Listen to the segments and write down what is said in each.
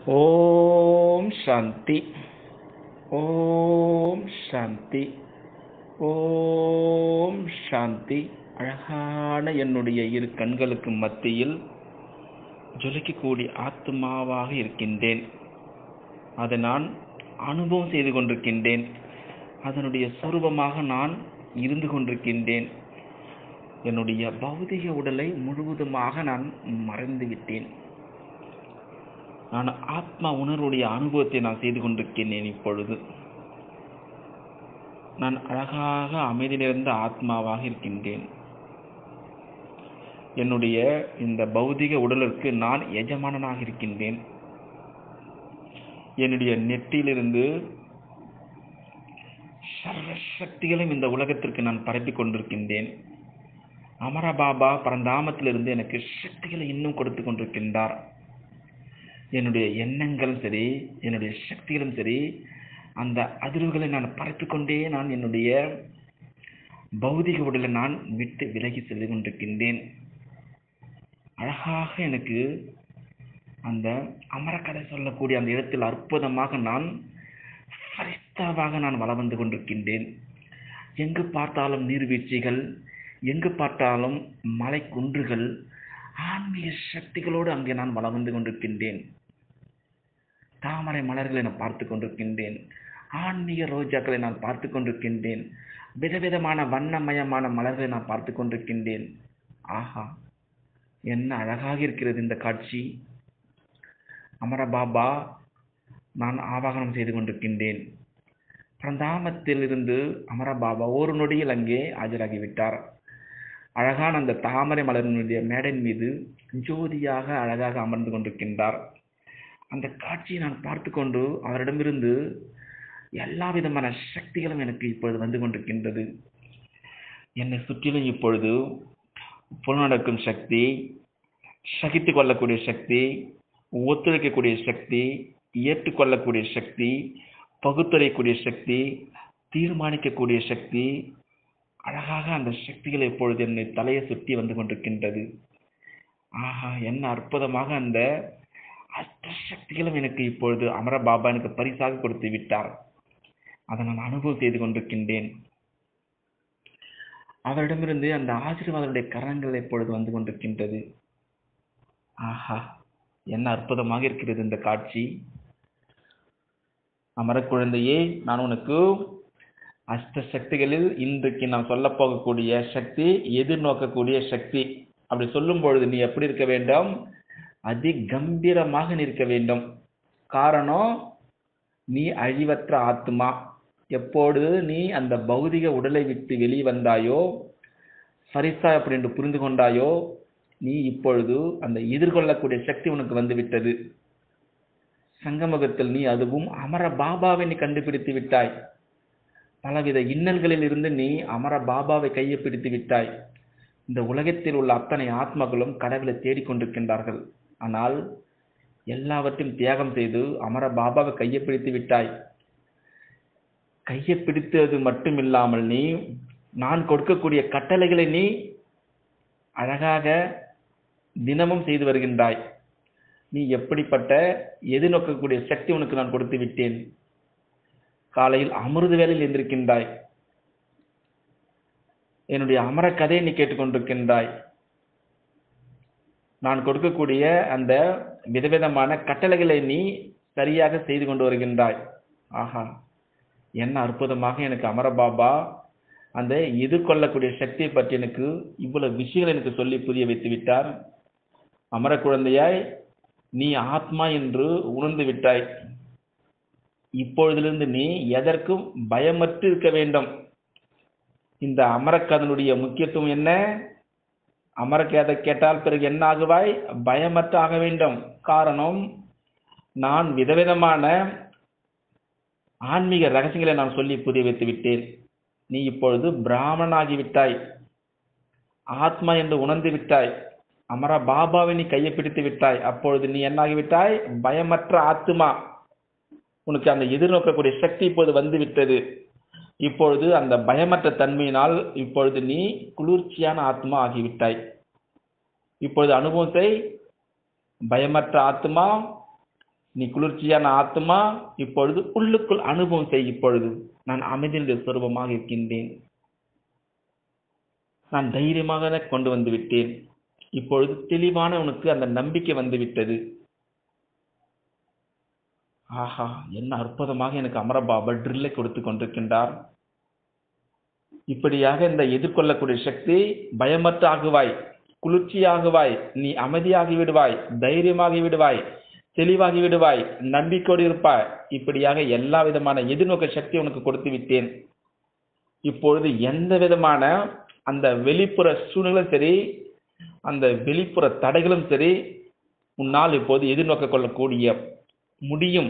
ஓம் சாந்தி ஓம் சாந்தி ஓம் சாந்தி அழகான என்னுடைய இரு கண்களுக்கு மத்தியில் ஜொலிக்கக்கூடிய ஆத்மாவாக இருக்கின்றேன் அதை நான் அனுபவம் செய்து கொண்டிருக்கின்றேன் அதனுடைய சொரூபமாக நான் இருந்து கொண்டிருக்கின்றேன் என்னுடைய பௌதிக உடலை முழுவதுமாக நான் மறைந்து விட்டேன் நான் ஆத்மா உணர்வுடைய அனுபவத்தை நான் செய்து கொண்டிருக்கின்றேன் இப்பொழுது நான் அழகாக அமைதி நிறைந்த ஆத்மாவாக இருக்கின்றேன் என்னுடைய இந்த பௌதிக உடலுக்கு நான் எஜமானனாக இருக்கின்றேன் என்னுடைய நெற்றியிலிருந்து சர்வ சக்திகளையும் இந்த உலகத்திற்கு நான் பரப்பிக் கொண்டிருக்கின்றேன் அமரபாபா பரந்தாமத்திலிருந்து எனக்கு சக்திகளை இன்னும் கொடுத்து கொண்டிருக்கின்றார் என்னுடைய எண்ணங்களும் சரி என்னுடைய சக்திகளும் சரி அந்த அதிர்வுகளை நான் பரப்பிக்கொண்டே நான் என்னுடைய பௌதிக உடலை நான் விட்டு விலகி சென்று கொண்டிருக்கின்றேன் அழகாக எனக்கு அந்த அமரக்கதை சொல்லக்கூடிய அந்த இடத்தில் அற்புதமாக நான் ஃபரிஸ்தாவாக நான் வளம் வந்து கொண்டிருக்கின்றேன் எங்கு பார்த்தாலும் நீர்வீழ்ச்சிகள் எங்கு பார்த்தாலும் மலை குன்றுகள் ஆன்மீக சக்திகளோடு அங்கே நான் வளம் வந்து கொண்டிருக்கின்றேன் தாமரை மலர்களை நான் பார்த்து கொண்டிருக்கின்றேன் ஆன்மீக ரோஜாக்களை நான் பார்த்து கொண்டிருக்கின்றேன் விதவிதமான வண்ணமயமான மலர்களை நான் பார்த்து கொண்டிருக்கின்றேன் ஆஹா என்ன அழகாக இருக்கிறது இந்த காட்சி அமரபாபா நான் ஆவாகனம் செய்து கொண்டிருக்கின்றேன் பரந்தாமத்திலிருந்து அமரபாபா ஒரு நொடியில் அங்கே ஆஜராகிவிட்டார் அழகான அந்த தாமரை மலரினுடைய மேடையின் மீது ஜோதியாக அழகாக அமர்ந்து கொண்டிருக்கின்றார் அந்த காட்சியை நான் பார்த்து கொண்டு அவரிடமிருந்து எல்லா விதமான சக்திகளும் எனக்கு இப்பொழுது வந்து கொண்டிருக்கின்றது என்னை சுற்றிலும் இப்பொழுது புலநடக்கும் சக்தி சகித்து கொள்ளக்கூடிய சக்தி ஒத்துழைக்கக்கூடிய சக்தி ஏற்றுக்கொள்ளக்கூடிய சக்தி பகுத்துரைக்கக்கூடிய சக்தி தீர்மானிக்கக்கூடிய சக்தி அழகாக அந்த சக்திகள் இப்பொழுது என்னை தலையை சுற்றி வந்து கொண்டிருக்கின்றது ஆஹா என்ன அற்புதமாக அந்த அஷ்ட சக்திகளும் எனக்கு இப்பொழுது அமர பாபா எனக்கு பரிசாக கொடுத்து விட்டார் அதை நான் அனுபவம் செய்து கொண்டிருக்கின்றேன் அவரிடமிருந்து அந்த ஆசீர்வாதனுடைய கரங்கள் இப்பொழுது வந்து கொண்டிருக்கின்றது ஆஹா என்ன அற்புதமாக இருக்கிறது இந்த காட்சி அமர குழந்தையே நான் உனக்கு அஷ்ட சக்திகளில் இன்றைக்கு நான் சொல்ல போகக்கூடிய சக்தி எதிர்நோக்கக்கூடிய சக்தி அப்படி சொல்லும் பொழுது நீ எப்படி இருக்க வேண்டும் அதி கம்பீரமாக நிற்க வேண்டும் காரணம் நீ அழிவற்ற ஆத்மா எப்பொழுது நீ அந்த பௌதிக உடலை விட்டு வெளியே வந்தாயோ சரிசா அப்படின்னு புரிந்து கொண்டாயோ நீ இப்பொழுது அந்த எதிர்கொள்ளக்கூடிய சக்தி உனக்கு வந்து விட்டது சங்கமுகத்தில் நீ அதுவும் அமர பாபாவை நீ கண்டுபிடித்து விட்டாய் பலவித இன்னல்களில் இருந்து நீ அமர பாபாவை கையை பிடித்து விட்டாய் இந்த உலகத்தில் உள்ள அத்தனை ஆத்மாக்களும் கடவுளை தேடிக்கொண்டிருக்கின்றார்கள் ஆனால் எல்லாவற்றையும் தியாகம் செய்து அமர பாபாவை கையை பிடித்து விட்டாய் கையை பிடித்தது மட்டும் இல்லாமல் நீ நான் கொடுக்கக்கூடிய கட்டளைகளை நீ அழகாக தினமும் செய்து வருகின்றாய் நீ எப்படிப்பட்ட எதிர்நோக்கக்கூடிய சக்தி உனக்கு நான் கொடுத்து விட்டேன் காலையில் அமிர்த வேலையில் இருந்திருக்கின்றாய் என்னுடைய அமர கதையை நீ கேட்டுக்கொண்டிருக்கின்றாய் நான் கொடுக்கக்கூடிய அந்த விதவிதமான கட்டளைகளை நீ சரியாக செய்து கொண்டு வருகின்றாய் ஆஹா என்ன அற்புதமாக எனக்கு அமரபாபா அந்த எதிர்கொள்ளக்கூடிய சக்தியை பற்றி எனக்கு இவ்வளவு விஷயங்கள் எனக்கு சொல்லி புரிய வைத்து விட்டார் அமர குழந்தையாய் நீ ஆத்மா என்று உணர்ந்து விட்டாய் இப்பொழுதிலிருந்து நீ எதற்கும் பயமற்று இருக்க வேண்டும் இந்த அமரக்கதனுடைய முக்கியத்துவம் என்ன அமரக்கதை கேட்டால் பிறகு என்ன ஆகுவாய் பயமற்று ஆக வேண்டும் காரணம் நான் விதவிதமான ஆன்மீக ரகசியங்களை நான் சொல்லி புரிய வைத்து விட்டேன் நீ இப்பொழுது பிராமணனாகி விட்டாய் ஆத்மா என்று உணர்ந்து விட்டாய் அமர பாபாவை நீ கையை பிடித்து விட்டாய் அப்பொழுது நீ என்னாகிவிட்டாய் பயமற்ற ஆத்மா உனக்கு அந்த எதிர்நோக்கக்கூடிய சக்தி இப்போது வந்து விட்டது இப்பொழுது அந்த பயமற்ற தன்மையினால் இப்பொழுது நீ குளிர்ச்சியான ஆத்மா ஆகிவிட்டாய் இப்பொழுது அனுபவத்தை பயமற்ற ஆத்மா நீ குளிர்ச்சியான ஆத்மா இப்பொழுது உள்ளுக்குள் அனுபவம் செய் இப்பொழுது நான் அமைதியுடைய சுரூபமாக இருக்கின்றேன் நான் தைரியமாக கொண்டு வந்து விட்டேன் இப்பொழுது தெளிவான உனக்கு அந்த நம்பிக்கை வந்து விட்டது ஆஹா என்ன அற்புதமாக எனக்கு அமரபாபா ட்ரில்லை கொடுத்து கொண்டிருக்கின்றார் இப்படியாக இந்த எதிர்கொள்ளக்கூடிய சக்தி பயமற்ற ஆகுவாய் குளிர்ச்சியாகுவாய் நீ அமைதியாகி விடுவாய் தைரியமாகி விடுவாய் தெளிவாகி விடுவாய் நம்பிக்கையோடு இருப்பாய் இப்படியாக எல்லா விதமான எதிர்நோக்க சக்தி உனக்கு கொடுத்து விட்டேன் இப்பொழுது எந்த விதமான அந்த வெளிப்புற சூழ்நிலும் சரி அந்த வெளிப்புற தடைகளும் சரி உன்னால் இப்போது எதிர்நோக்க கொள்ளக்கூடிய முடியும்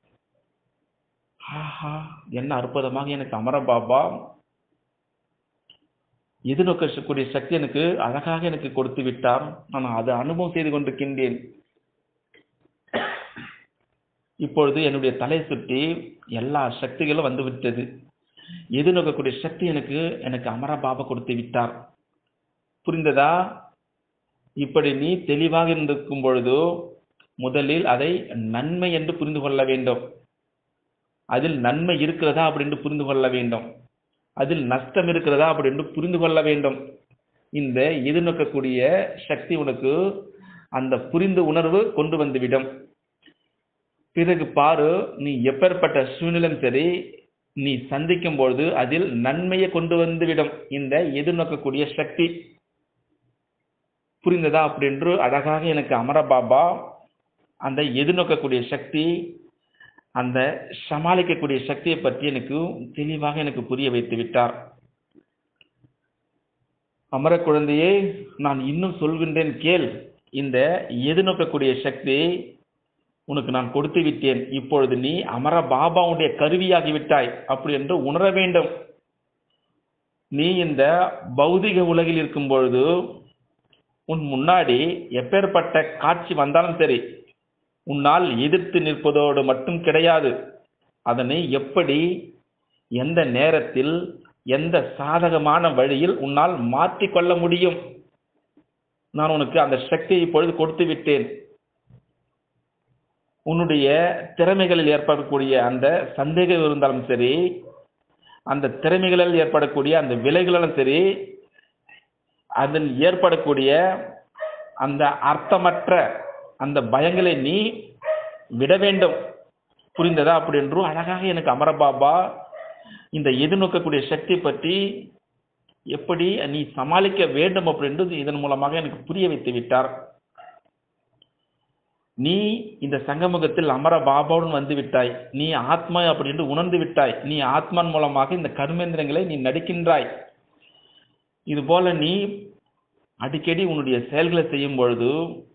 ஆஹா என்ன அற்புதமாக எனக்கு அமரபாபா எதிர்நோக்கக்கூடிய சக்தி எனக்கு அழகாக எனக்கு கொடுத்து விட்டார் நான் அதை அனுபவம் செய்து கொண்டிருக்கின்றேன் இப்பொழுது என்னுடைய தலை சுற்றி எல்லா சக்திகளும் வந்து விட்டது எதிர்நோக்கக்கூடிய சக்தி எனக்கு எனக்கு அமரபாபா கொடுத்து விட்டார் புரிந்ததா இப்படி நீ தெளிவாக இருந்திருக்கும் பொழுது முதலில் அதை நன்மை என்று புரிந்து கொள்ள வேண்டும் அதில் நன்மை இருக்கிறதா அப்படின்னு புரிந்து கொள்ள வேண்டும் அதில் நஷ்டம் இருக்கிறதா அப்படின்னு புரிந்து கொள்ள வேண்டும் இந்த எதிர்நோக்கக்கூடிய சக்தி உனக்கு அந்த புரிந்து உணர்வு கொண்டு வந்துவிடும் பிறகு பாரு நீ எப்பேற்பட்ட சூழ்நிலையும் சரி நீ சந்திக்கும் பொழுது அதில் நன்மையை கொண்டு வந்துவிடும் இந்த எதிர்நோக்கக்கூடிய சக்தி புரிந்ததா அப்படின்று அழகாக எனக்கு அமரபாபா அந்த எதிர்நோக்கக்கூடிய சக்தி அந்த சமாளிக்கக்கூடிய சக்தியை பற்றி எனக்கு தெளிவாக எனக்கு புரிய வைத்து விட்டார் அமர குழந்தையே நான் இன்னும் சொல்கின்றேன் கேள் இந்த எதிர்நோக்கக்கூடிய சக்தி உனக்கு நான் கொடுத்து விட்டேன் இப்பொழுது நீ அமர பாபாவுடைய கருவியாகி விட்டாய் அப்படி என்று உணர வேண்டும் நீ இந்த பௌதிக உலகில் இருக்கும் பொழுது உன் முன்னாடி எப்பேற்பட்ட காட்சி வந்தாலும் சரி உன்னால் எதிர்த்து நிற்பதோடு மட்டும் கிடையாது அதனை எப்படி எந்த நேரத்தில் எந்த சாதகமான வழியில் உன்னால் மாற்றிக்கொள்ள முடியும் நான் உனக்கு அந்த சக்தியை இப்பொழுது கொடுத்து விட்டேன் உன்னுடைய திறமைகளில் ஏற்படக்கூடிய அந்த சந்தேகம் இருந்தாலும் சரி அந்த திறமைகளில் ஏற்படக்கூடிய அந்த விலைகளும் சரி அதில் ஏற்படக்கூடிய அந்த அர்த்தமற்ற அந்த பயங்களை நீ விட வேண்டும் புரிந்ததா அப்படி என்றும் அழகாக எனக்கு அமரபாபா இந்த எதிர்நோக்கக்கூடிய சக்தி பற்றி எப்படி நீ சமாளிக்க வேண்டும் அப்படின்றது இதன் மூலமாக எனக்கு புரிய வைத்து விட்டார் நீ இந்த சங்கமுகத்தில் அமர பாபாவுடன் வந்து விட்டாய் நீ ஆத்மா அப்படின்னு உணர்ந்து விட்டாய் நீ ஆத்மான் மூலமாக இந்த கர்மேந்திரங்களை நீ நடிக்கின்றாய் இது போல நீ அடிக்கடி உன்னுடைய செயல்களை செய்யும் பொழுது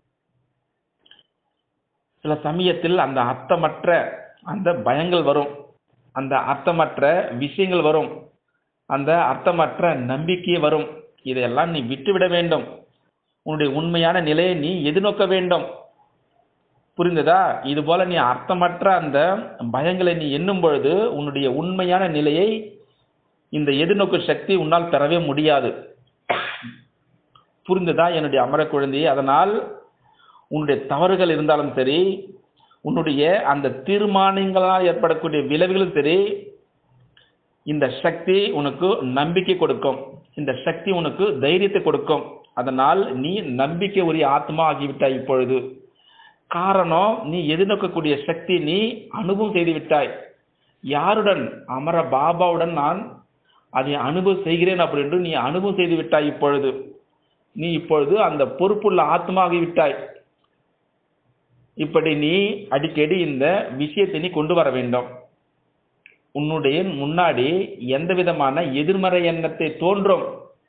சில சமயத்தில் அந்த அர்த்தமற்ற அந்த பயங்கள் வரும் அந்த அர்த்தமற்ற விஷயங்கள் வரும் அந்த அர்த்தமற்ற நம்பிக்கை வரும் இதையெல்லாம் நீ விட்டுவிட வேண்டும் உன்னுடைய உண்மையான நிலையை நீ எதிர்நோக்க வேண்டும் புரிந்ததா இது போல நீ அர்த்தமற்ற அந்த பயங்களை நீ எண்ணும் பொழுது உன்னுடைய உண்மையான நிலையை இந்த எதிர்நோக்கு சக்தி உன்னால் பெறவே முடியாது புரிந்ததா என்னுடைய அமர குழந்தையை அதனால் உன்னுடைய தவறுகள் இருந்தாலும் சரி உன்னுடைய அந்த தீர்மானங்களால் ஏற்படக்கூடிய விளைவுகளும் சரி இந்த சக்தி உனக்கு நம்பிக்கை கொடுக்கும் இந்த சக்தி உனக்கு தைரியத்தை கொடுக்கும் அதனால் நீ நம்பிக்கை உரிய ஆத்மா ஆகிவிட்டாய் இப்பொழுது காரணம் நீ எதிர்நோக்கக்கூடிய சக்தி நீ அனுபவம் செய்து விட்டாய் யாருடன் அமர பாபாவுடன் நான் அதை அனுபவம் செய்கிறேன் அப்படின்னு நீ அனுபவம் செய்து விட்டாய் இப்பொழுது நீ இப்பொழுது அந்த பொறுப்புள்ள ஆத்மாகி விட்டாய் இப்படி நீ அடிக்கடி இந்த விஷயத்தை நீ கொண்டு வர வேண்டும் உன்னுடைய முன்னாடி எந்த விதமான எதிர்மறை எண்ணத்தை தோன்றும்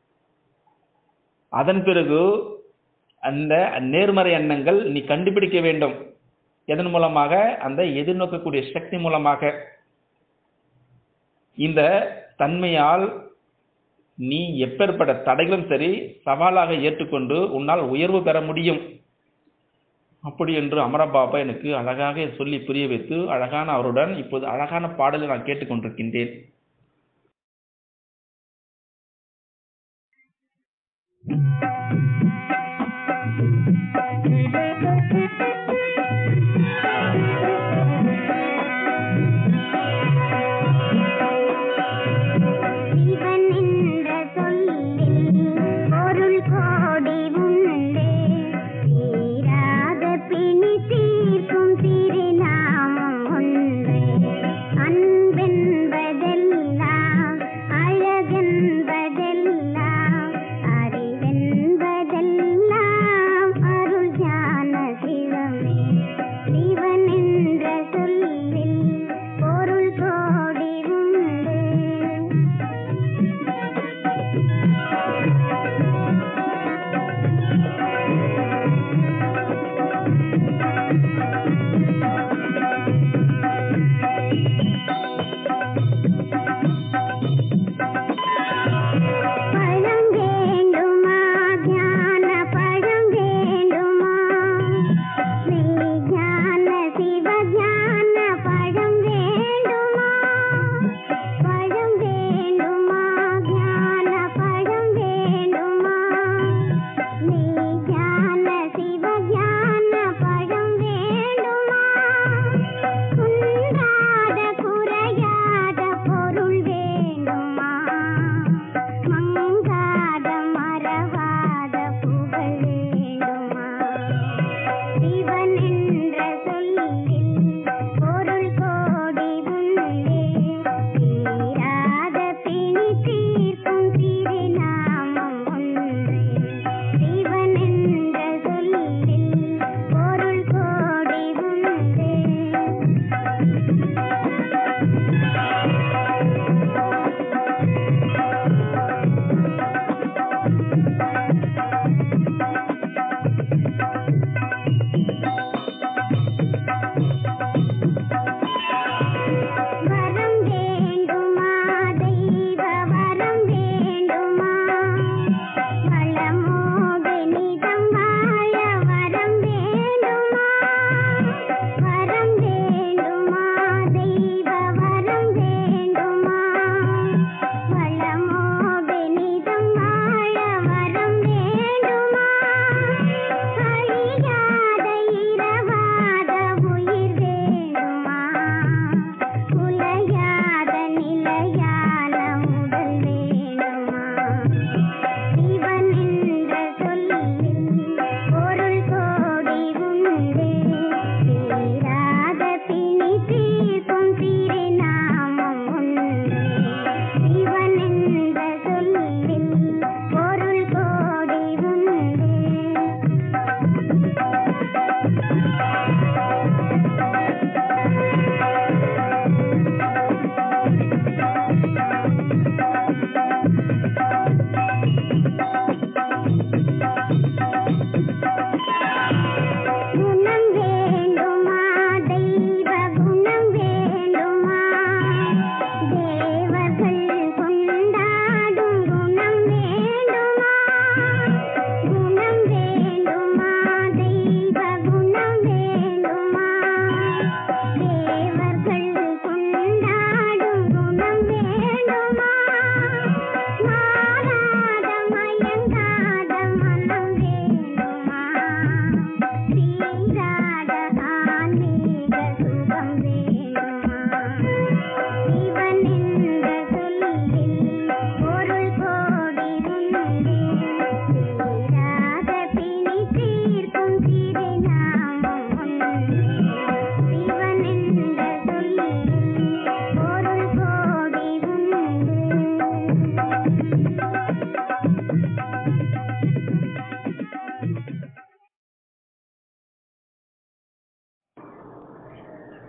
அதன் பிறகு அந்த நேர்மறை எண்ணங்கள் நீ கண்டுபிடிக்க வேண்டும் எதன் மூலமாக அந்த எதிர்நோக்கக்கூடிய சக்தி மூலமாக இந்த தன்மையால் நீ எப்பேற்பட்ட தடைகளும் சரி சவாலாக ஏற்றுக்கொண்டு உன்னால் உயர்வு பெற முடியும் அப்படி என்று அமரபாபா எனக்கு அழகாக சொல்லி புரிய வைத்து அழகான அவருடன் இப்போது அழகான பாடலை நான் கேட்டுக்கொண்டிருக்கின்றேன் Thank you.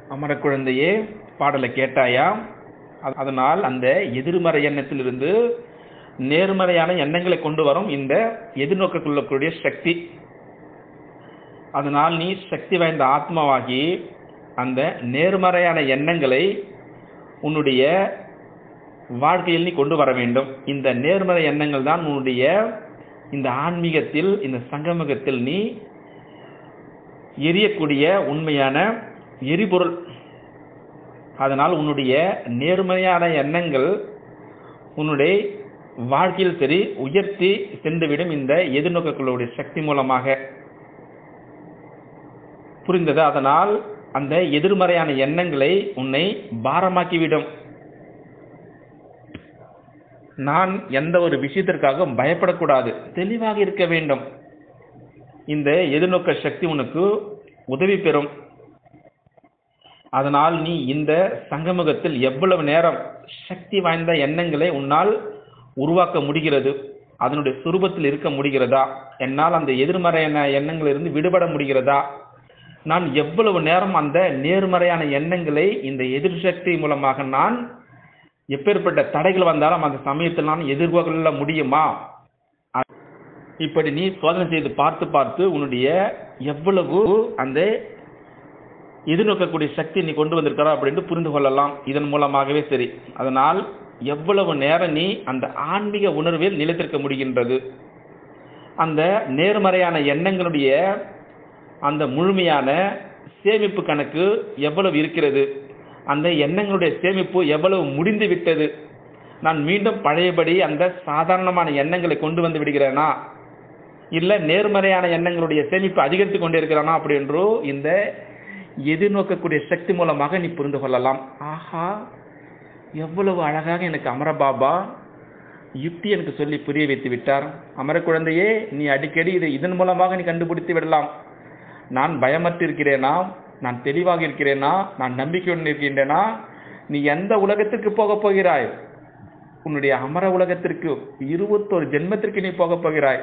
அமர குழந்தையே பாடலை கேட்டாயா அ- அதனால் அந்த எதிர்மறை எண்ணத்திலிருந்து நேர்மறையான எண்ணங்களை கொண்டு வரும் இந்த எதிர்நோக்க கொள்ளக்கூடிய சக்தி அதனால் நீ சக்தி வாய்ந்த ஆத்மாவாகி அந்த நேர்மறையான எண்ணங்களை உன்னுடைய வாழ்க்கையில் நீ கொண்டு வர வேண்டும் இந்த நேர்மறை எண்ணங்கள் தான் உன்னுடைய இந்த ஆன்மீகத்தில் இந்த சங்கமகத்தில் நீ எரியக்கூடிய உண்மையான எரிபொருள் அதனால் உன்னுடைய நேர்மறையான எண்ணங்கள் உன்னுடைய வாழ்க்கையில் சரி உயர்த்தி சென்றுவிடும் இந்த எதிர்நோக்கங்களுடைய சக்தி மூலமாக புரிந்தது அதனால் அந்த எதிர்மறையான எண்ணங்களை உன்னை பாரமாக்கிவிடும் நான் எந்த ஒரு விஷயத்திற்காக பயப்படக்கூடாது தெளிவாக இருக்க வேண்டும் இந்த எதிர்நோக்க சக்தி உனக்கு உதவி பெறும் அதனால் நீ இந்த சங்கமுகத்தில் எவ்வளவு நேரம் சக்தி வாய்ந்த எண்ணங்களை உன்னால் உருவாக்க முடிகிறது அதனுடைய சுரூபத்தில் இருக்க முடிகிறதா என்னால் அந்த எதிர்மறையான எண்ணங்களிலிருந்து விடுபட முடிகிறதா நான் எவ்வளவு நேரம் அந்த நேர்மறையான எண்ணங்களை இந்த எதிர் சக்தி மூலமாக நான் எப்பேற்பட்ட தடைகள் வந்தாலும் அந்த சமயத்தில் நான் எதிர்கொள்ள முடியுமா இப்படி நீ சோதனை செய்து பார்த்து பார்த்து உன்னுடைய எவ்வளவு அந்த எதிர்நோக்கக்கூடிய சக்தி நீ கொண்டு வந்திருக்கிறா அப்படின்னு புரிந்து கொள்ளலாம் இதன் மூலமாகவே சரி அதனால் எவ்வளவு நேரம் நீ அந்த ஆன்மீக உணர்வில் நிலைத்திருக்க முடிகின்றது அந்த நேர்மறையான எண்ணங்களுடைய அந்த முழுமையான சேமிப்பு கணக்கு எவ்வளவு இருக்கிறது அந்த எண்ணங்களுடைய சேமிப்பு எவ்வளவு முடிந்து விட்டது நான் மீண்டும் பழையபடி அந்த சாதாரணமான எண்ணங்களை கொண்டு வந்து விடுகிறேனா இல்ல நேர்மறையான எண்ணங்களுடைய சேமிப்பு அதிகரித்து கொண்டே இருக்கிறானா அப்படின்றோ இந்த எதிர்நோக்கக்கூடிய சக்தி மூலமாக நீ புரிந்து கொள்ளலாம் ஆஹா எவ்வளவு அழகாக எனக்கு அமரபாபா யுக்தி எனக்கு சொல்லி புரிய வைத்து விட்டார் அமர குழந்தையே நீ அடிக்கடி இதை இதன் மூலமாக நீ கண்டுபிடித்து விடலாம் நான் பயமற்று இருக்கிறேனா நான் தெளிவாக இருக்கிறேனா நான் நம்பிக்கையுடன் இருக்கின்றேனா நீ எந்த உலகத்திற்கு போகப் போகிறாய் உன்னுடைய அமர உலகத்திற்கு இருபத்தொரு ஜென்மத்திற்கு நீ போகப் போகிறாய்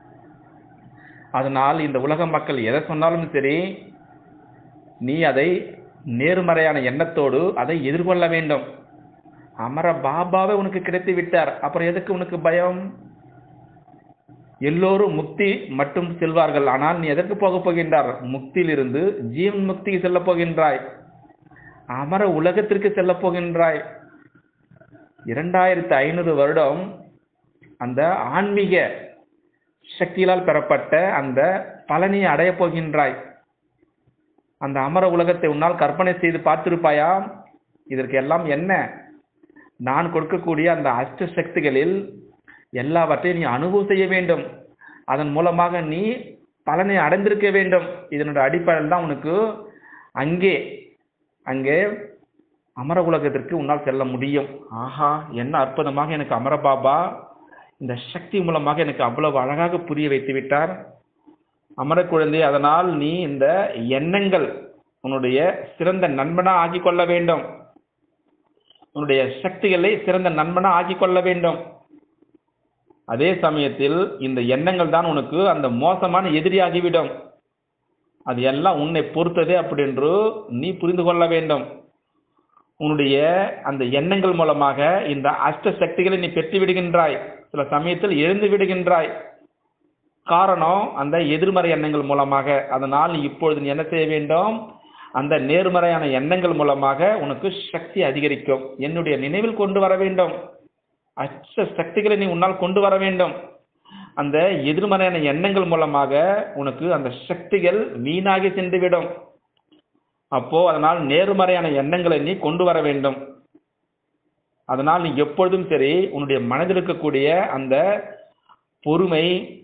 அதனால் இந்த உலக மக்கள் எதை சொன்னாலும் சரி நீ அதை நேர்மறையான எண்ணத்தோடு அதை எதிர்கொள்ள வேண்டும் அமர பாபாவே உனக்கு கிடைத்து விட்டார் அப்புறம் எதுக்கு உனக்கு பயம் எல்லோரும் முக்தி மட்டும் செல்வார்கள் ஆனால் நீ எதற்கு போகப் போகின்றார் முக்தியிலிருந்து ஜீவன் முக்திக்கு செல்ல போகின்றாய் அமர உலகத்திற்கு செல்ல போகின்றாய் இரண்டாயிரத்தி ஐநூறு வருடம் அந்த ஆன்மீக சக்தியால் பெறப்பட்ட அந்த பலனை அடையப் போகின்றாய் அந்த அமர உலகத்தை உன்னால் கற்பனை செய்து பார்த்திருப்பாயா இதற்கு எல்லாம் என்ன நான் கொடுக்கக்கூடிய அந்த அஷ்ட சக்திகளில் எல்லாவற்றையும் நீ அனுபவம் செய்ய வேண்டும் அதன் மூலமாக நீ பலனை அடைந்திருக்க வேண்டும் இதனுடைய அடிப்படையில் தான் உனக்கு அங்கே அங்கே அமர உலகத்திற்கு உன்னால் செல்ல முடியும் ஆஹா என்ன அற்புதமாக எனக்கு அமரபாபா இந்த சக்தி மூலமாக எனக்கு அவ்வளவு அழகாக புரிய வைத்து விட்டார் அமர குழந்தை அதனால் நீ இந்த எண்ணங்கள் உன்னுடைய சிறந்த நண்பனா ஆக்கிக் கொள்ள வேண்டும் உன்னுடைய சக்திகளை சிறந்த நண்பனா ஆக்கிக் கொள்ள வேண்டும் அதே சமயத்தில் இந்த எண்ணங்கள் தான் உனக்கு அந்த மோசமான எதிரியாகிவிடும் அது எல்லாம் உன்னை பொறுத்ததே அப்படின்று நீ புரிந்து கொள்ள வேண்டும் உன்னுடைய அந்த எண்ணங்கள் மூலமாக இந்த அஷ்ட சக்திகளை நீ பெற்று விடுகின்றாய் சில சமயத்தில் எழுந்து விடுகின்றாய் காரணம் அந்த எதிர்மறை எண்ணங்கள் மூலமாக அதனால் நீ இப்பொழுது நீ என்ன செய்ய வேண்டும் அந்த நேர்மறையான எண்ணங்கள் மூலமாக உனக்கு சக்தி அதிகரிக்கும் என்னுடைய நினைவில் கொண்டு வர வேண்டும் அச்ச சக்திகளை நீ உன்னால் கொண்டு வர வேண்டும் அந்த எதிர்மறையான எண்ணங்கள் மூலமாக உனக்கு அந்த சக்திகள் வீணாகி சென்றுவிடும் அப்போ அதனால் நேர்மறையான எண்ணங்களை நீ கொண்டு வர வேண்டும் அதனால் நீ எப்பொழுதும் சரி உன்னுடைய மனதில் இருக்கக்கூடிய அந்த பொறுமை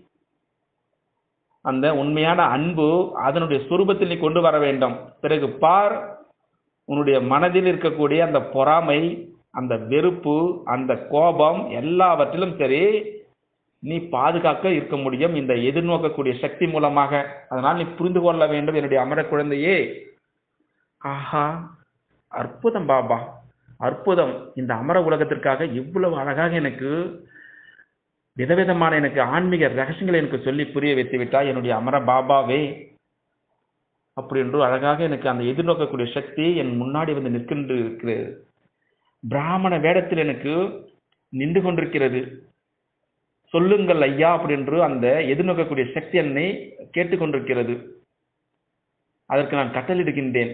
அந்த உண்மையான அன்பு அதனுடைய சுரூபத்தில் நீ கொண்டு வர வேண்டும் பிறகு பார் உன்னுடைய மனதில் இருக்கக்கூடிய அந்த பொறாமை அந்த வெறுப்பு அந்த கோபம் எல்லாவற்றிலும் சரி நீ பாதுகாக்க இருக்க முடியும் இந்த எதிர்நோக்கக்கூடிய சக்தி மூலமாக அதனால் நீ புரிந்து கொள்ள வேண்டும் என்னுடைய அமர குழந்தையே ஆஹா அற்புதம் பாபா அற்புதம் இந்த அமர உலகத்திற்காக இவ்வளவு அழகாக எனக்கு விதவிதமான எனக்கு ஆன்மீக ரகசியங்களை எனக்கு சொல்லி புரிய வைத்து விட்டாய் என்னுடைய அமர பாபாவே அப்படி என்று அழகாக எனக்கு அந்த எதிர்நோக்கக்கூடிய சக்தி என் முன்னாடி வந்து நிற்கின்ற இருக்கிறது பிராமண வேடத்தில் எனக்கு நின்று கொண்டிருக்கிறது சொல்லுங்கள் ஐயா அப்படி என்று அந்த எதிர்நோக்கக்கூடிய சக்தி என்னை கேட்டுக்கொண்டிருக்கிறது அதற்கு நான் கட்டளிடுகின்றேன்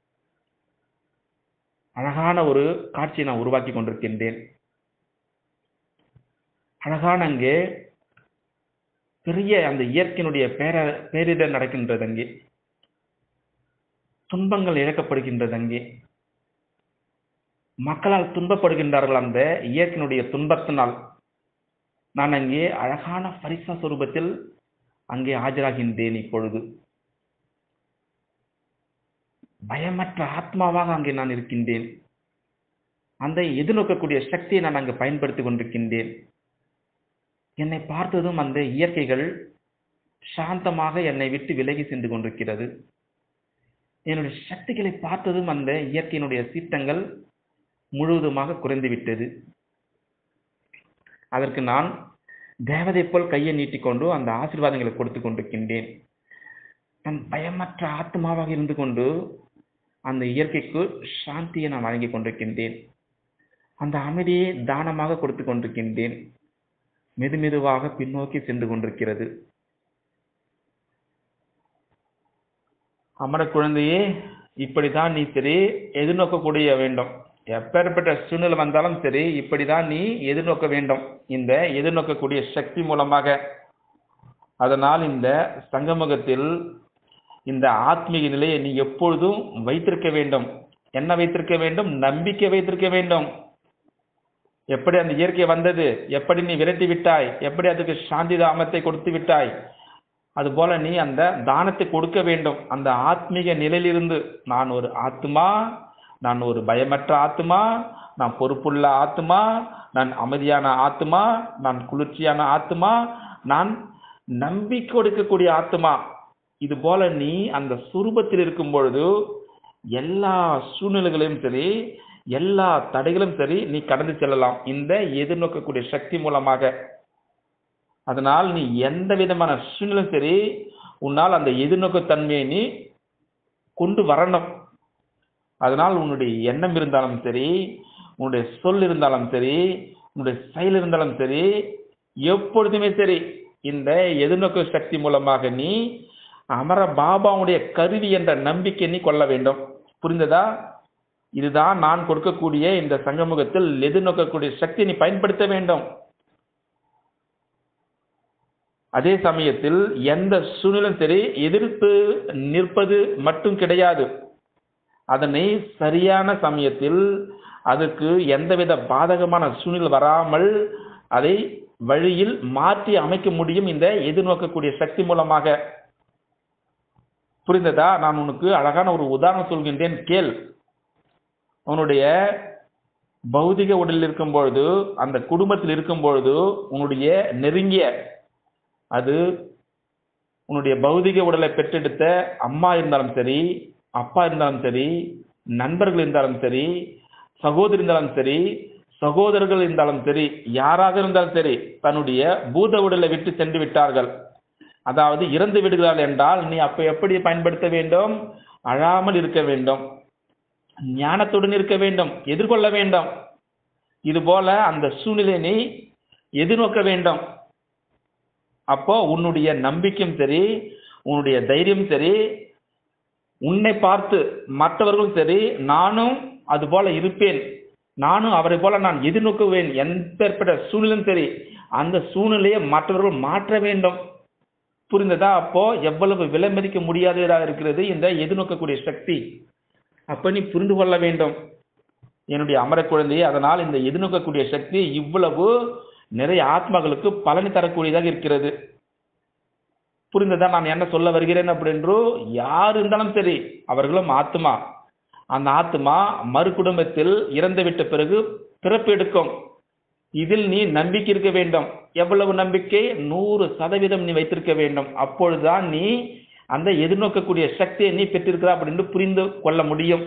அழகான ஒரு காட்சியை நான் உருவாக்கி கொண்டிருக்கின்றேன் அழகான அங்கே பெரிய அந்த இயற்கையினுடைய பேர பேரிடர் நடக்கின்றது அங்கே துன்பங்கள் இழக்கப்படுகின்றது அங்கே மக்களால் துன்பப்படுகின்றார்கள் அந்த இயற்கையினுடைய துன்பத்தினால் நான் அங்கே அழகான பரிசா சுரூபத்தில் அங்கே ஆஜராகின்றேன் இப்பொழுது பயமற்ற ஆத்மாவாக அங்கே நான் இருக்கின்றேன் அந்த எதிர்நோக்கக்கூடிய சக்தியை நான் அங்கு பயன்படுத்திக் கொண்டிருக்கின்றேன் என்னை பார்த்ததும் அந்த இயற்கைகள் சாந்தமாக என்னை விட்டு விலகி சென்று கொண்டிருக்கிறது என்னுடைய சக்திகளை பார்த்ததும் அந்த இயற்கையினுடைய சீட்டங்கள் முழுவதுமாக குறைந்துவிட்டது அதற்கு நான் தேவதை போல் கையை நீட்டிக்கொண்டு அந்த ஆசீர்வாதங்களை கொடுத்து கொண்டிருக்கின்றேன் நான் பயமற்ற ஆத்மாவாக இருந்து கொண்டு அந்த இயற்கைக்கு சாந்தியை நான் வழங்கிக் கொண்டிருக்கின்றேன் அந்த அமைதியை தானமாக கொடுத்து கொண்டிருக்கின்றேன் மெது மெதுவாக பின்னோக்கி சென்று கொண்டிருக்கிறது அமர குழந்தையே இப்படிதான் நீ சரி எதிர்நோக்கக்கூடிய வேண்டும் எப்பேற்பட்ட சூழ்நிலை வந்தாலும் சரி இப்படிதான் நீ எதிர்நோக்க வேண்டும் இந்த எதிர்நோக்கக்கூடிய சக்தி மூலமாக அதனால் இந்த சங்கமுகத்தில் இந்த ஆத்மீக நிலையை நீ எப்பொழுதும் வைத்திருக்க வேண்டும் என்ன வைத்திருக்க வேண்டும் நம்பிக்கை வைத்திருக்க வேண்டும் எப்படி அந்த இயற்கை வந்தது எப்படி நீ விரட்டி விட்டாய் எப்படி அதுக்கு சாந்தி தாமத்தை கொடுத்து விட்டாய் அதுபோல நீ அந்த தானத்தை கொடுக்க வேண்டும் அந்த ஆத்மீக நிலையிலிருந்து நான் ஒரு ஆத்மா நான் ஒரு பயமற்ற ஆத்மா நான் பொறுப்புள்ள ஆத்மா நான் அமைதியான ஆத்மா நான் குளிர்ச்சியான ஆத்மா நான் நம்பிக்கை கொடுக்கக்கூடிய ஆத்மா இது போல நீ அந்த சுரூபத்தில் இருக்கும் பொழுது எல்லா சூழ்நிலைகளையும் சரி எல்லா தடைகளும் சரி நீ கடந்து செல்லலாம் இந்த எதிர்நோக்கக்கூடிய சக்தி மூலமாக அதனால் நீ எந்த விதமான சூழ்நிலையும் சரி உன்னால் அந்த எதிர்நோக்க தன்மையை நீ கொண்டு வரணும் அதனால் உன்னுடைய எண்ணம் இருந்தாலும் சரி உன்னுடைய சொல் இருந்தாலும் சரி உன்னுடைய செயல் இருந்தாலும் சரி எப்பொழுதுமே சரி இந்த எதிர்நோக்க சக்தி மூலமாக நீ அமர பாபாவுடைய கருவி என்ற நம்பிக்கை நீ கொள்ள வேண்டும் புரிந்ததா இதுதான் நான் கொடுக்கக்கூடிய இந்த சங்கமுகத்தில் எதிர்நோக்கக்கூடிய சக்தி நீ பயன்படுத்த வேண்டும் அதே சமயத்தில் எந்த சூழ்நிலும் சரி எதிர்ப்பு நிற்பது மட்டும் கிடையாது அதனை சரியான சமயத்தில் அதுக்கு எந்தவித பாதகமான சூழ்நிலை வராமல் அதை வழியில் மாற்றி அமைக்க முடியும் இந்த எதிர்நோக்கக்கூடிய சக்தி மூலமாக புரிந்ததா நான் உனக்கு அழகான ஒரு உதாரணம் சொல்கின்றேன் கேள் உன்னுடைய பௌதிக உடலில் இருக்கும் பொழுது அந்த குடும்பத்தில் இருக்கும் பொழுது உன்னுடைய நெருங்கிய அது உன்னுடைய பௌதிக உடலை பெற்றெடுத்த அம்மா இருந்தாலும் சரி அப்பா இருந்தாலும் சரி நண்பர்கள் இருந்தாலும் சரி சகோதரி இருந்தாலும் சரி சகோதரர்கள் இருந்தாலும் சரி யாராக இருந்தாலும் சரி தன்னுடைய பூத உடலை விட்டு சென்று விட்டார்கள் அதாவது இறந்து விடுகிறாள் என்றால் நீ அப்ப எப்படி பயன்படுத்த வேண்டும் அழாமல் இருக்க வேண்டும் ஞானத்துடன் இருக்க வேண்டும் எதிர்கொள்ள வேண்டும் இது போல அந்த சூழ்நிலையை நீ எதிர்நோக்க வேண்டும் அப்போ உன்னுடைய நம்பிக்கையும் சரி உன்னுடைய தைரியம் சரி உன்னை பார்த்து மற்றவர்களும் சரி நானும் அது போல இருப்பேன் நானும் அவரை போல நான் எதிர்நோக்குவேன் எப்பேற்பட்ட சூழ்நிலையும் சரி அந்த சூழ்நிலையை மற்றவர்கள் மாற்ற வேண்டும் புரிந்ததா அப்போ எவ்வளவு விலை மதிக்க முடியாததாக இருக்கிறது இந்த எதிர்நோக்கக்கூடிய சக்தி அப்ப நீ புரிந்து கொள்ள வேண்டும் என்னுடைய அமர குழந்தையே அதனால் இந்த எதிர்நோக்கக்கூடிய சக்தி இவ்வளவு நிறைய ஆத்மாக்களுக்கு பலனை தரக்கூடியதாக இருக்கிறது புரிந்ததா நான் என்ன சொல்ல வருகிறேன் அப்படின்றோ யார் இருந்தாலும் சரி அவர்களும் ஆத்மா அந்த ஆத்மா மறு குடும்பத்தில் இறந்து விட்ட பிறகு பிறப்பு எடுக்கும் இதில் நீ நம்பிக்கை இருக்க வேண்டும் எவ்வளவு நம்பிக்கை நூறு சதவீதம் நீ வைத்திருக்க வேண்டும் அப்பொழுதுதான் நீ அந்த எதிர்நோக்கக்கூடிய சக்தியை நீ பெற்றிருக்கிறா அப்படின்னு புரிந்து கொள்ள முடியும்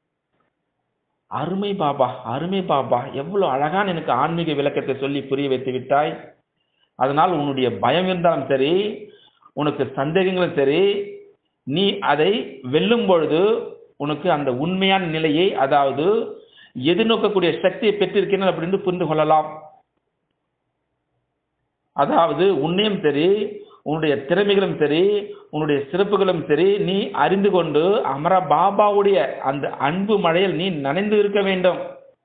அருமை பாபா அருமை பாபா எவ்வளவு அழகான எனக்கு ஆன்மீக விளக்கத்தை சொல்லி புரிய வைத்து விட்டாய் அதனால் உன்னுடைய பயம் இருந்தாலும் சரி உனக்கு சந்தேகங்களும் சரி நீ அதை வெல்லும் பொழுது உனக்கு அந்த உண்மையான நிலையை அதாவது எதிர்நோக்கக்கூடிய சக்தியை பெற்றிருக்கிறேன் அப்படின்னு புரிந்து கொள்ளலாம் அதாவது உன்னையும் சரி உன்னுடைய திறமைகளும் சரி உன்னுடைய சிறப்புகளும் சரி நீ அறிந்து கொண்டு அமர பாபாவுடைய அந்த அன்பு மழையில் நீ நனைந்து இருக்க வேண்டும்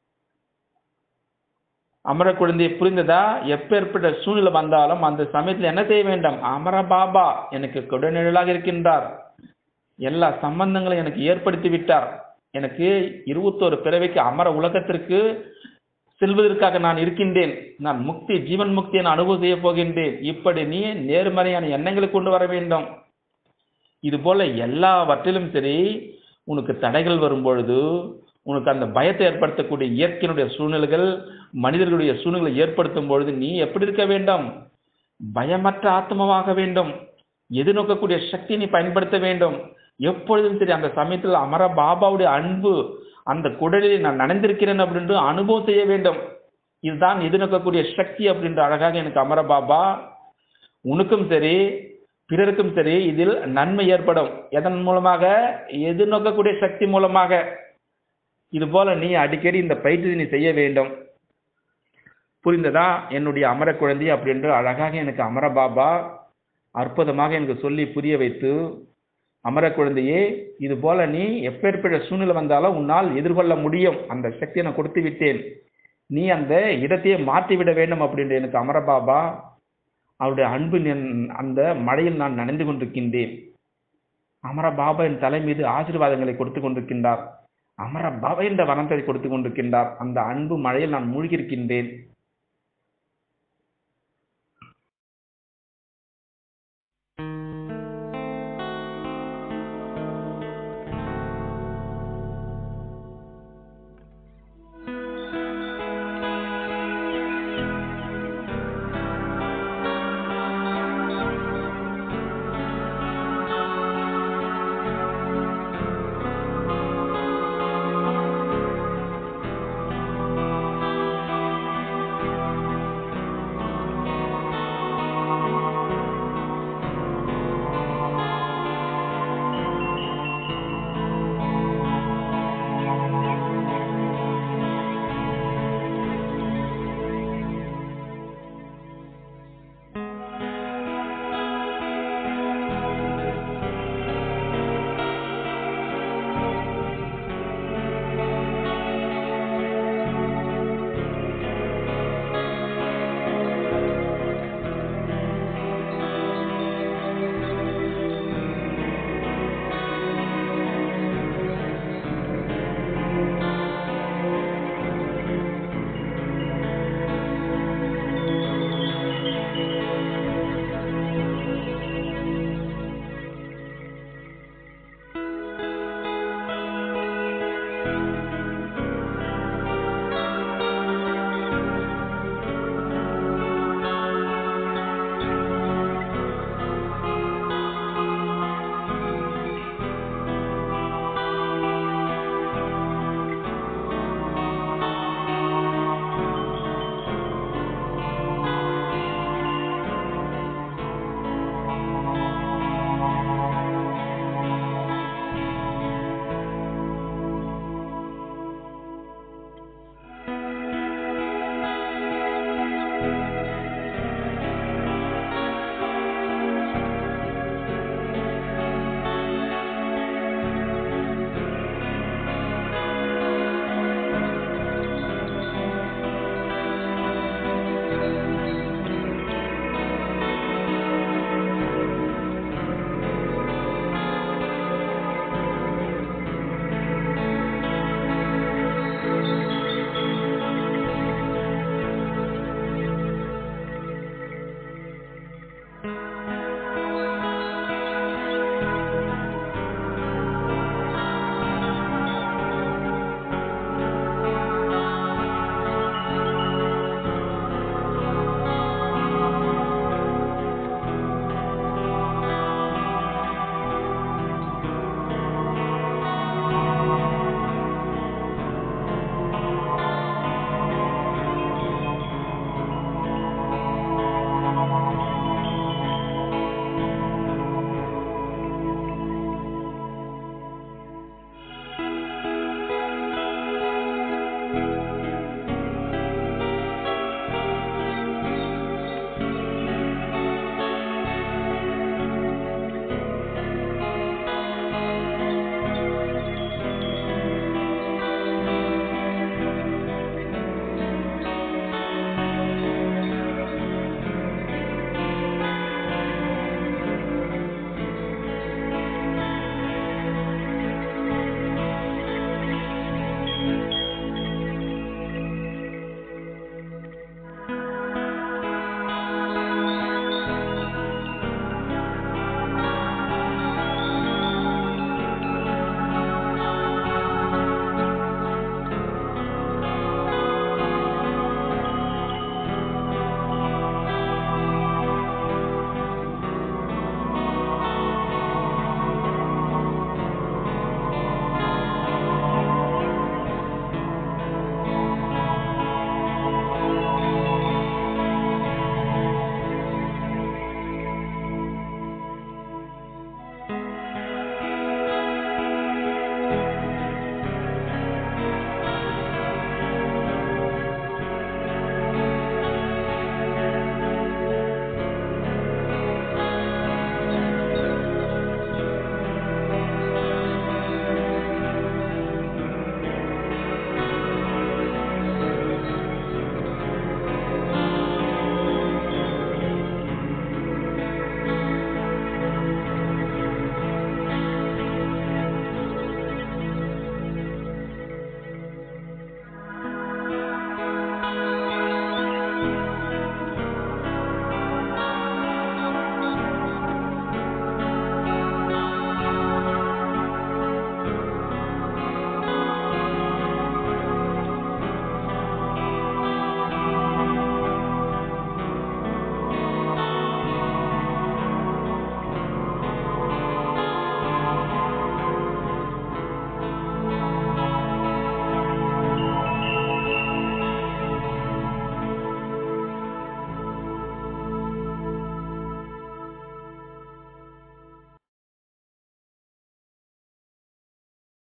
அமர குழந்தை புரிந்ததா எப்பேற்பட்ட சூழ்நிலை வந்தாலும் அந்த சமயத்தில் என்ன செய்ய வேண்டும் அமர பாபா எனக்கு குடநிழலாக இருக்கின்றார் எல்லா சம்பந்தங்களும் எனக்கு ஏற்படுத்தி விட்டார் எனக்கு இருபத்தோரு பிறவைக்கு அமர உலகத்திற்கு செல்வதற்காக நான் இருக்கின்றேன் நான் முக்தி ஜீவன் முக்தியை நான் அனுபவம் செய்ய போகின்றேன் இப்படி நீ நேர்மறையான எண்ணங்களை கொண்டு வர வேண்டும் இது போல எல்லாவற்றிலும் சரி உனக்கு தடைகள் வரும் பொழுது உனக்கு அந்த பயத்தை ஏற்படுத்தக்கூடிய இயற்கையினுடைய சூழ்நிலைகள் மனிதர்களுடைய சூழ்நிலை ஏற்படுத்தும் பொழுது நீ எப்படி இருக்க வேண்டும் பயமற்ற ஆத்மாவாக வேண்டும் எதிர்நோக்கக்கூடிய சக்தியை நீ பயன்படுத்த வேண்டும் எப்பொழுதும் சரி அந்த சமயத்தில் அமர பாபாவுடைய அன்பு அந்த குடலில் நான் நனைந்திருக்கிறேன் அப்படின்ட்டு அனுபவம் செய்ய வேண்டும் இதுதான் எதிர்நோக்கக்கூடிய சக்தி அப்படின்ற அழகாக எனக்கு அமர பாபா உனக்கும் சரி பிறருக்கும் சரி இதில் நன்மை ஏற்படும் எதன் மூலமாக எதிர்நோக்கக்கூடிய சக்தி மூலமாக இது போல நீ அடிக்கடி இந்த பயிற்சி நீ செய்ய வேண்டும் புரிந்ததா என்னுடைய அமர குழந்தை அப்படின்று அழகாக எனக்கு அமர பாபா அற்புதமாக எனக்கு சொல்லி புரிய வைத்து அமர குழந்தையே இது போல நீ எப்பேற்பட்ட சூழ்நிலை வந்தாலும் உன்னால் எதிர்கொள்ள முடியும் அந்த சக்தியை நான் கொடுத்து விட்டேன் நீ அந்த இடத்தையே மாற்றி விட வேண்டும் அப்படின்ற எனக்கு அமர பாபா அவருடைய அன்பு அந்த மழையில் நான் நனைந்து கொண்டிருக்கின்றேன் அமர பாபா என் தலை மீது ஆசீர்வாதங்களை கொடுத்து கொண்டிருக்கின்றார் அமர பாபா என்ற வனத்தை கொடுத்து கொண்டிருக்கின்றார் அந்த அன்பு மழையில் நான் மூழ்கியிருக்கின்றேன்